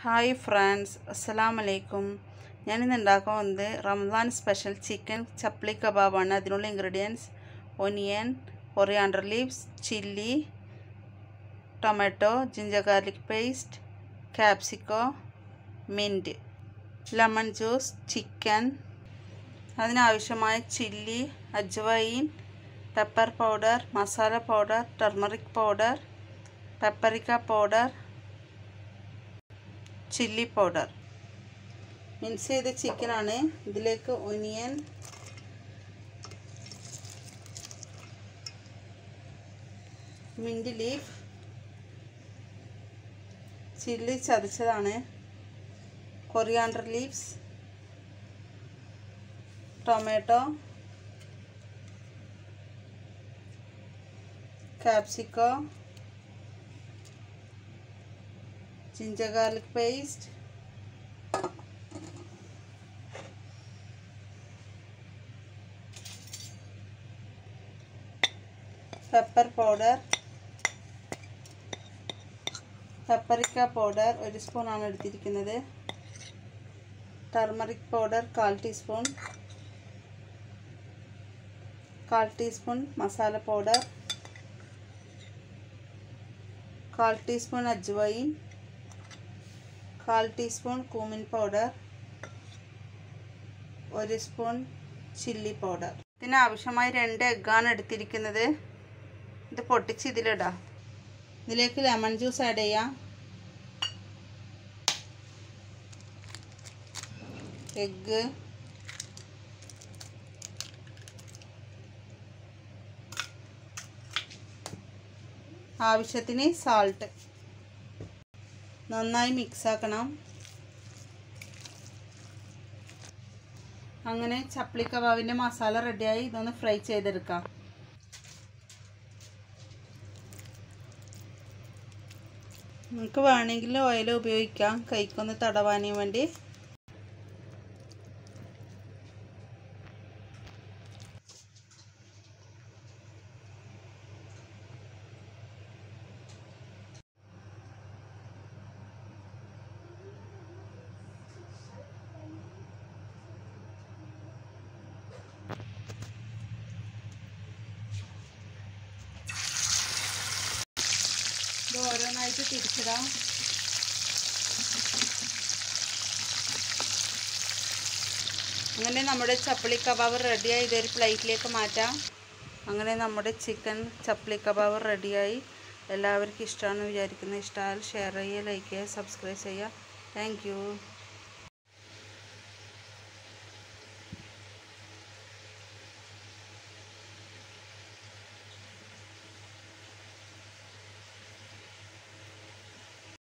hi friends അസ്സലാമു അലൈക്കും ഞാനിന്ന് ഉണ്ടാക്കാൻ വന്നത് റംസാൻ സ്പെഷ്യൽ ചിക്കൻ ചപ്ലി കബാബാണ് അതിനുള്ള ingredients onion coriander leaves chilli tomato ginger garlic paste capsicum mint lemon juice chicken അതിനാവശ്യമായ chilli ajwain pepper powder masala powder turmeric powder paprika powder chilli powder mix ചെയ്ത ചിക്കനാണ് ഇതിലേക്ക് ഒനിയൻ മിൻറ്റ് ലീഫ് ചില്ലി ചതച്ചതാണ് coriander leaves tomato capsicum ginger garlic paste pepper powder paprika powder ഒരു സ്പൂണാണ് എടുത്തിരിക്കുന്നത് turmeric powder കാൽ teaspoon കാൽ ടീസ്പൂൺ മസാല പൗഡർ കാൽ ടീസ്പൂൺ അജ്വൈൻ കാൽ ടീസ്പൂൺ കൂമിൻ പൗഡർ ഒരു സ്പൂൺ ചില്ലി പൗഡർ ഇതിനാവശ്യമായി രണ്ട് എഗ്ഗാണ് എടുത്തിരിക്കുന്നത് ഇത് പൊട്ടിച്ച് ഇതിലിടാം ഇതിലേക്ക് ലെമൺ ജ്യൂസ് ആഡ് ചെയ്യാം എഗ്ഗ് ആവശ്യത്തിന് സാൾട്ട് നന്നായി മിക്സ് ആക്കണം അങ്ങനെ ചപ്ലി കബാബിൻ്റെ മസാല റെഡിയായി ഇതൊന്ന് ഫ്രൈ ചെയ്തെടുക്കാം നമുക്ക് വേണമെങ്കിൽ ഓയിൽ ഉപയോഗിക്കാം കൈക്കൊന്ന് തടവാനും വേണ്ടി ഇത് ഓരോന്നായിട്ട് തിരിച്ചിടാം അങ്ങനെ നമ്മുടെ ചപ്പിളി കബാബ് റെഡിയായി ഇതൊരു പ്ലേറ്റിലേക്ക് മാറ്റാം അങ്ങനെ നമ്മുടെ ചിക്കൻ ചപ്പിളി കബാബ് റെഡിയായി എല്ലാവർക്കും ഇഷ്ടമാണെന്ന് വിചാരിക്കുന്നു ഇഷ്ടമായാൽ ഷെയർ ചെയ്യുക ലൈക്ക് ചെയ്യുക സബ്സ്ക്രൈബ് ചെയ്യുക താങ്ക്